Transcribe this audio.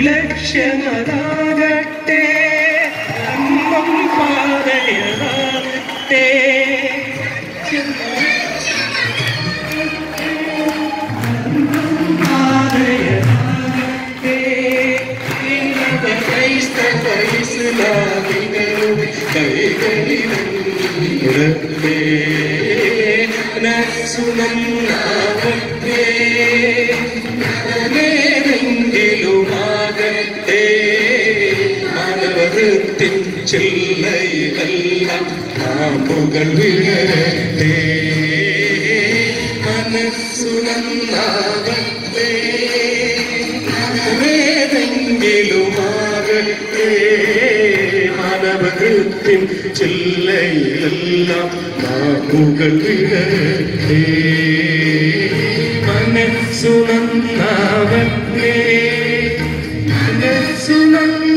ലക്ഷ്യമതാകട്ടെ ധർമ്മം പാതയതാകട്ടെ പാതയതാകട്ടെ ഇന്നത ക്രൈസ്തവ ഇസ്ലാമികളുടെ കൈകളിലുടത്തെ നസുനന്നാകട്ടെ ിലുമാകട്ടെ മാനവൃത്തിൻ ചില്ലയിലെല്ലാം നാമ്പുകൾ വിടരട്ടെ മനസ്സു നന്നാകട്ടെ വേദെങ്കിലുമാകട്ടെ മാനവകൃത്തിൻ ചില്ലയിലെല്ലാം നാമ്പുകൾ വിടരട്ടെ മനസ്സു നന്നാവട്ടെ മനസ്സു നന്നാവട്ടെ